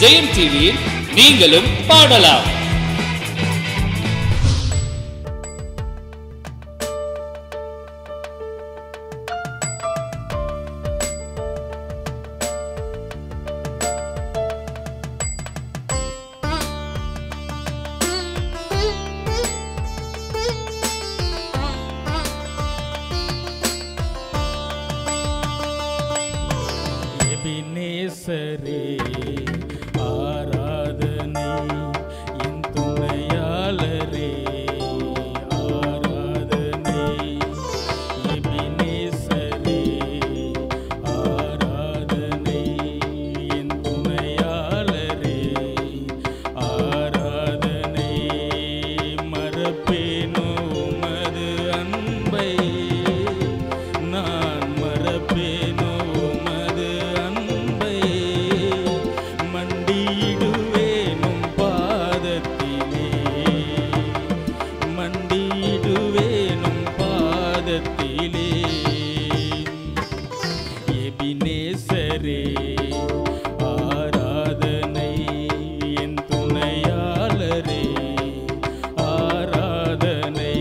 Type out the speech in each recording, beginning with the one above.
ஜெயம் டிவியில் நீங்களும் பாடலாம் எபினேசரே ஆராதனை என் துணையாளரே ஆராதனை எபினேசரே ஆராதனை என் துணையாளரே ஆராதனை மறப்பேனோ உமது அன்பை நான் மறப்பேனோ உமது அன்பை மண்டியிடுவேனும் பாதத்திலே மண்டியிடுவேனும் பாதத்திலே எபினேசரே ஆராதனை என் துணையாளரே ஆராதனை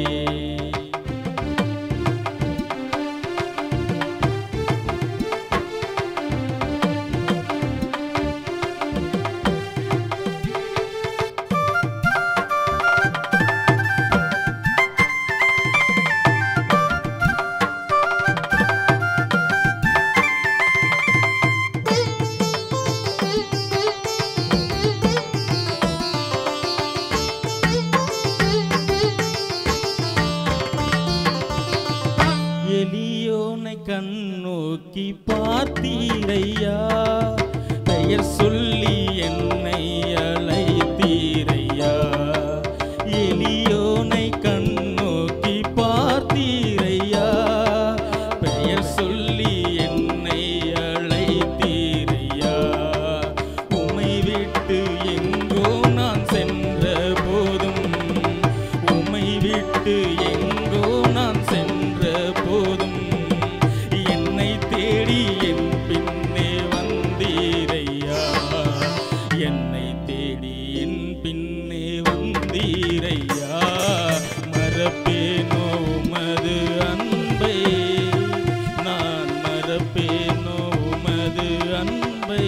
எலியோனை கண்ணோக்கி பார்த்தீரையா பெயர் சொல்லி என்னை அழைத்தீரையா எலியோனை கண்ணோக்கி பார்த்தீரையா பெயர் சொல்லி என்னை அழைத்தீரையா உமை விட்டு எங்கோ நான் சென்ற போதும் உமை விட்டு எங்கோ நான் சென்ற போதும் என்னை தேடி என் பின்னே வந்தீரையா என்னை தேடி என் பின்னே வந்தீரையா மறப்பேனோ உமது அன்பை நான் மறப்பேனோ உமது அன்பை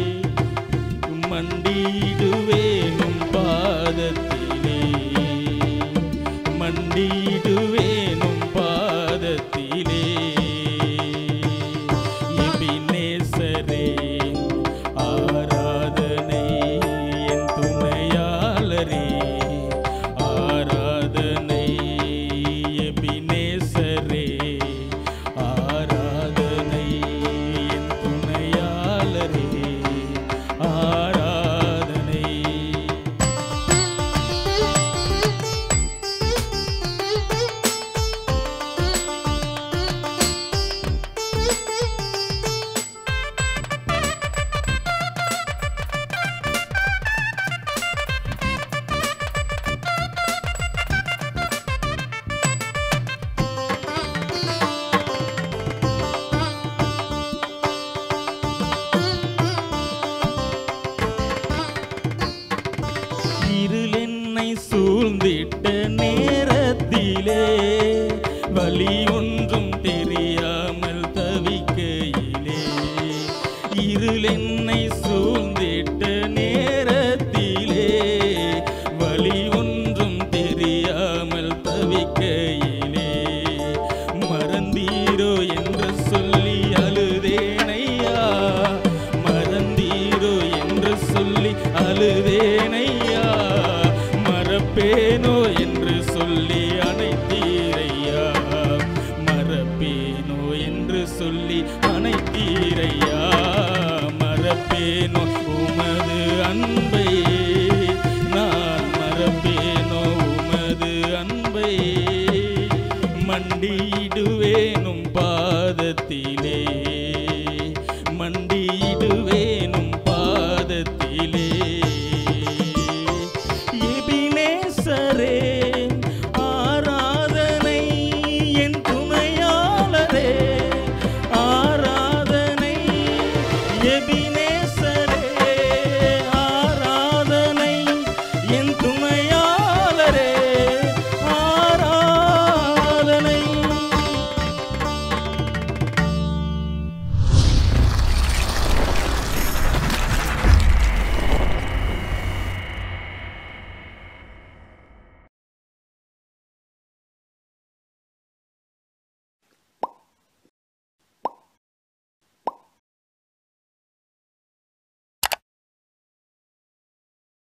மண்டியிடுவேனும் பாதத்திலே மண்டியிடுவேனும் பாதத்திலே எபினேசரே ஆராதனை என் துணையாளரே ஆராதனை எபினேசரே ஆராதனை என் துணையாளரே ஆராதனை இருள் என்னை சூழ்ந்திட்ட நேரத்திலே வழி ஒன்றும் தெரியாமல் தவிக்கையிலே இருள் என்னை சூழ்ந்திட்ட நேரத்திலே வழி ஒன்றும் தெரியாமல் தவிக்கையிலே மறந்தீரோ என்று சொல்லி அழுதேனையா மறந்தீரோ என்று சொல்லி அழுதேனையா மறப்பேனோ என்று சொல்லி அனைத்தீரையா மறப்பேனோ என்று சொல்லி அனைத்தீரையா மறப்பேனோ உமது அன்பை